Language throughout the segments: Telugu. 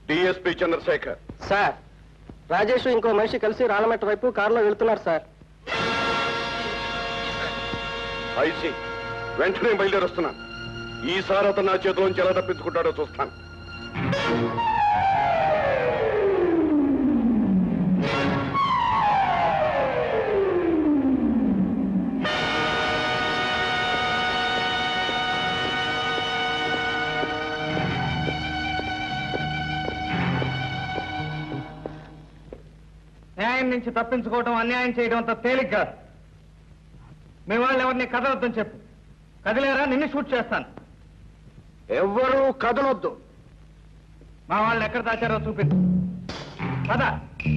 డిఎస్పి చంద్రశేఖర్ సార్ రాజేష్ ఇంకో మనిషి కలిసి రాళ్ళమెట్ట వైపు కారులో వెళ్తున్నారు సార్ ఐసి వెంటనే బయలుదేరొస్తున్నాను ఈసారి అతను నా చేతిలోంచి ఎలా తప్పించుకుంటాడో చూస్తాను న్యాయం నుంచి తప్పించుకోవడం అన్యాయం చేయడం అంత తేలిక కాదు మీ వాళ్ళు ఎవరిని కదలొద్దని చెప్పు కదిలేరా నిన్ను షూట్ చేస్తాను ఎవ్వరూ కదలొద్దు మా వాళ్ళని ఎక్కడ దాచారో చూపించు పద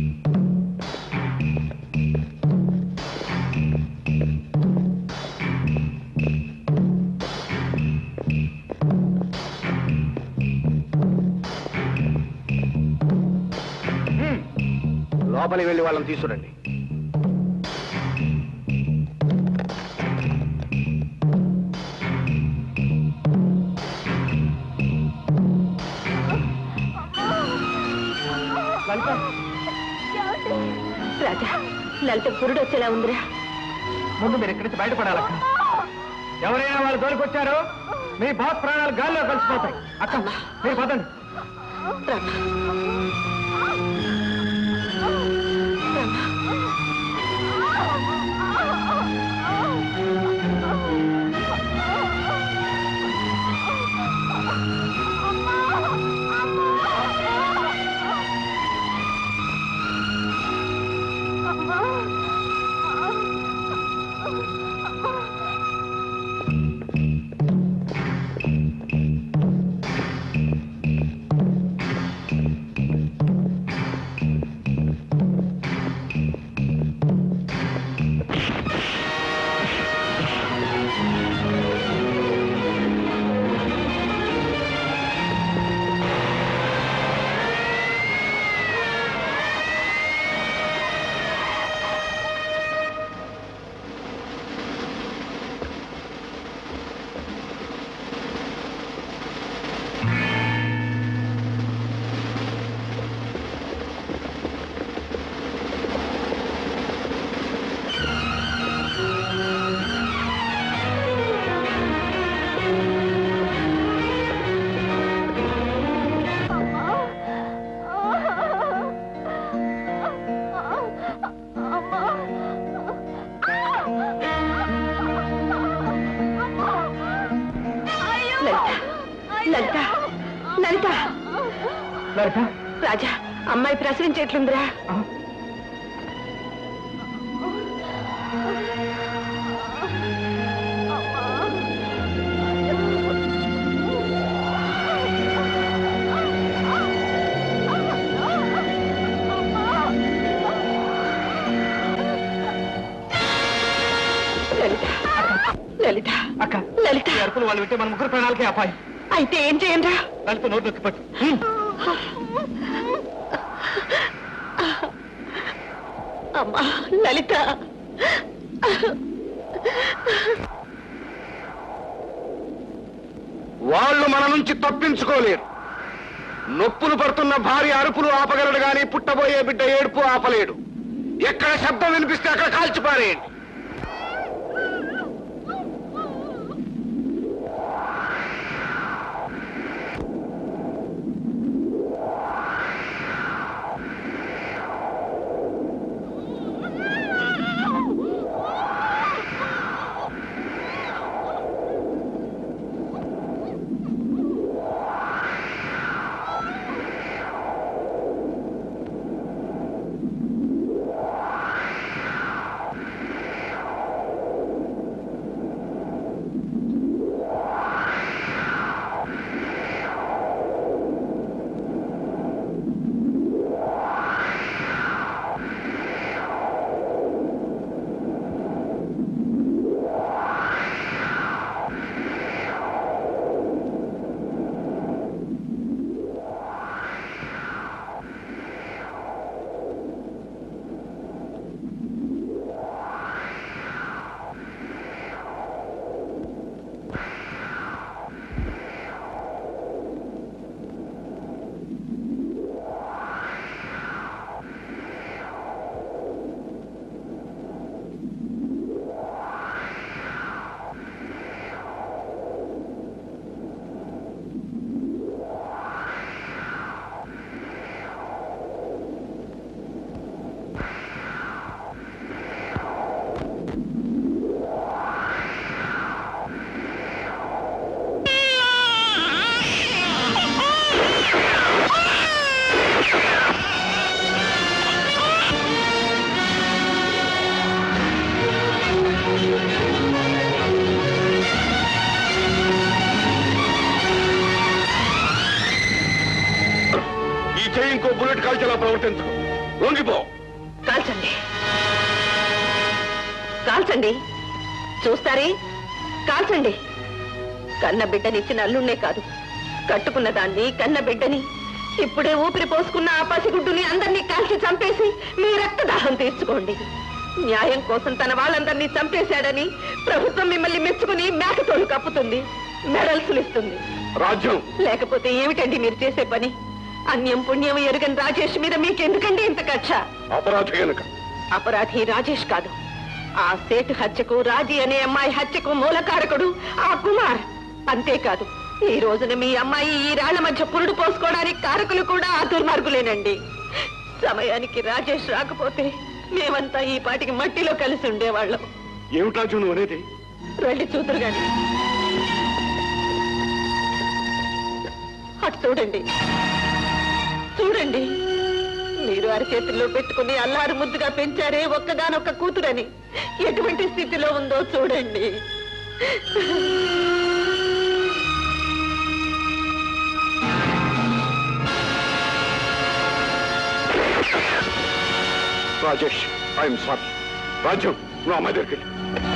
లోపలికి వెళ్ళి వాళ్ళని తీసుకురండి రాజా లలిత పురుడు వచ్చేలా ఉందిరా ముందు మీరు ఇక్కడి నుంచి బయటపడాలక్క ఎవరైనా వాళ్ళు దొరికొచ్చారో మీ బాస్ ప్రాణాలు గాల్లో కలిసిపోతాయి అక్క మీరు పదండి లలిత లలిత లలిత రాజా అమ్మాయి ప్రసవించేట్లుందిరా లలిత లలిత అక్క లలిత ఈ అరుపులు వాళ్ళు వింటే మన ముగ్గురు ప్రాణాలకే అపాయం అయితే ఏం చేయండి లలిత నోరు నొక్కి పట్టు అమ్మా లలిత వాళ్ళు మన నుంచి తప్పించుకోలేరు నొప్పులు పడుతున్న భార్య అరుపులు ఆపగలడు గాని పుట్టబోయే బిడ్డ ఏడుపు ఆపలేడు ఎక్కడ శబ్దం వినిపిస్తే అక్కడ కాల్చిపారేయండి ఇంకో బుల్లెట్ కాల్చేలా ప్రవర్తించు లొంగిపో కాల్చండి కాల్చండి చూస్తారే కాల్చండి కన్న బిడ్డనిచ్చిన అల్లుణ్ణే కాదు కట్టుకున్న దాన్ని కన్న బిడ్డని ఇప్పుడే ఊపిరి పోసుకున్న ఆ పసిగుడ్డుని అందరినీ కాల్చి చంపేసి మీ రక్తదాహం తీర్చుకోండి న్యాయం కోసం తన వాళ్ళందరినీ చంపేశాడని ప్రభుత్వం మిమ్మల్ని మెచ్చుకుని మేకతోలు కప్పుతుంది మెడల్సులు ఇస్తుంది రాజ్యం లేకపోతే ఏమిటండి మీరు చేసే పని అన్యం పుణ్యం ఎరుగని రాజేష్ మీద మీకెందుకండి ఇంత కక్ష అపరాధి కనుక అపరాధి రాజేష్ కాదు ఆ సేటు హత్యకు రాజీ అనే అమ్మాయి హత్యకు మూలకారకుడు ఆ కుమార్ అంతేకాదు ఈ రోజున మీ అమ్మాయి ఈ రాళ్ల మధ్య పురుడు పోసుకోవడానికి కారకులు కూడా ఆ దుర్మార్గులేనండి సమయానికి రాజేష్ రాకపోతే మేమంతా ఈ పాటికి మట్టిలో కలిసి ఉండేవాళ్ళం ఏమిటి రాజ్యం నువ్వు అనేది రండి చూద్దరు గాని అటు చూడండి చూడండి మీరు అరచేతుల్లో పెట్టుకుని అల్లారు ముద్దుగా పెంచారే ఒక్కగానొక్క కూతురని ఎటువంటి స్థితిలో ఉందో చూడండి రాజేష్ ఐఎమ్ సారీ రాజ్యం నువ్వు అమ్మాయి దగ్గరికి వెళ్ళు.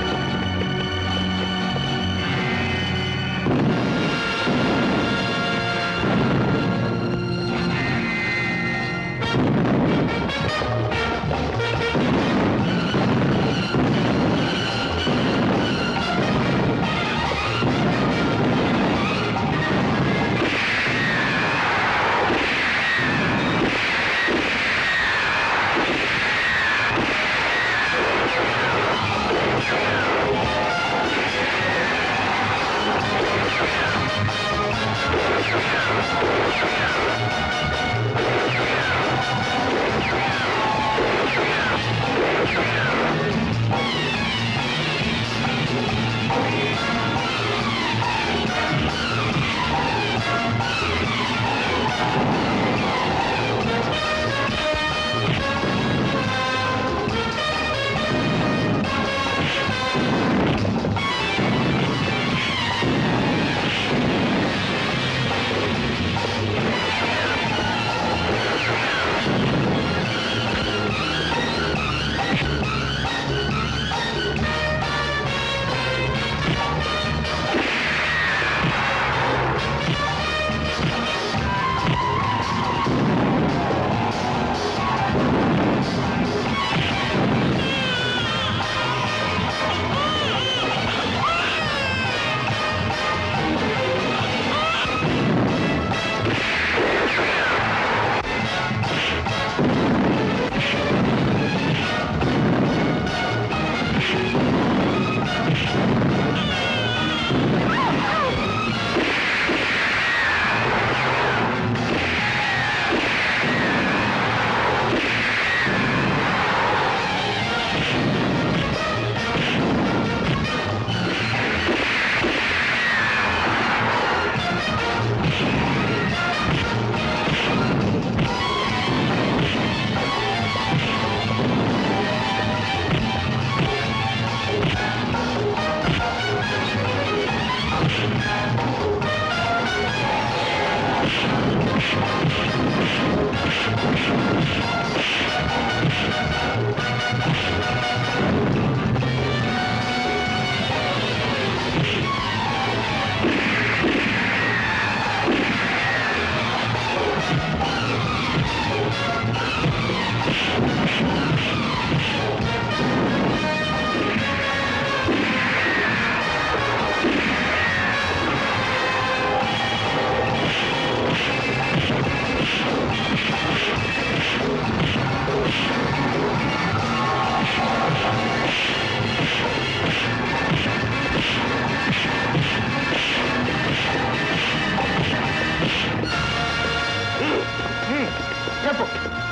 చెప్పు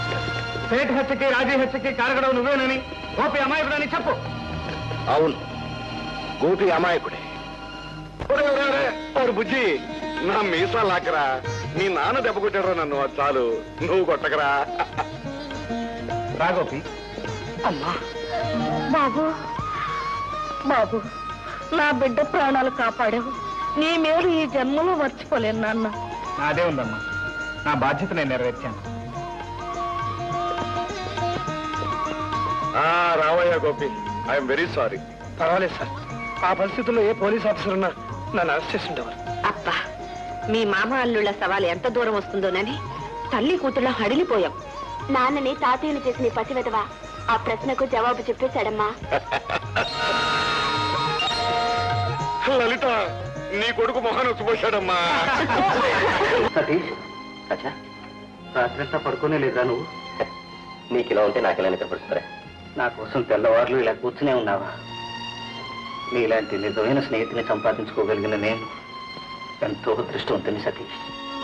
సేట్ హత్యకి రాజీ హత్యకి కారగడవు నువ్వేనని గోపి అమాయకుడని చెప్పు అవును గోపి అమాయకుడే ఒరే, ఒరే, ఒరే, ఓరి బుజ్జి నా మీసా లాకరా మీ నాన్న దెబ్బ కొట్టారు నన్ను అది చాలు నువ్వు కొట్టకరా రా గోపి అమ్మా బాబు బాబు నా బిడ్డ ప్రాణాలు కాపాడావు నీ మేలు ఈ జన్మలో మర్చిపోలేను నాన్న నాదే ఉందమ్మా నా బాధ్యత నేను నెరవేర్చాను ఆ రావయ్య గోపి ఐఎమ్ వెరీ సారీ పర్వాలేదు సార్ ఆ పరిస్థితుల్లో ఏ పోలీస్ ఆఫీసర్ ఉన్నా నన్ను అరెస్ట్ చేసి ఉండేవారు అబ్బా మీ మామ అల్లుళ్ళ సవాలు ఎంత దూరం వస్తుందోనని తల్లి కూతుళ్ళ హడిలిపోయాం నాన్నని తాతయ్యని చేసిన ఈ పసివెదవా ఆ ప్రశ్నకు జవాబు చెప్పేశాడమ్మా లలిత నీ కొడుకు మొహాన్ని వచ్చిపోశాడమ్మా సతీష్ అచ్చా రాత్రంతా పడుకోనే లేదా నువ్వు నీకు ఇలా ఉంటే నాకు ఇలా నిద్రపడుతుందిరా నా కోసం తెల్లవారులు ఇలా కూర్చునే ఉన్నావా నీలాంటి నిజమైన స్నేహితుని సంపాదించుకోగలిగిన నేను ఎంతో దృష్టవంతుని సతీష్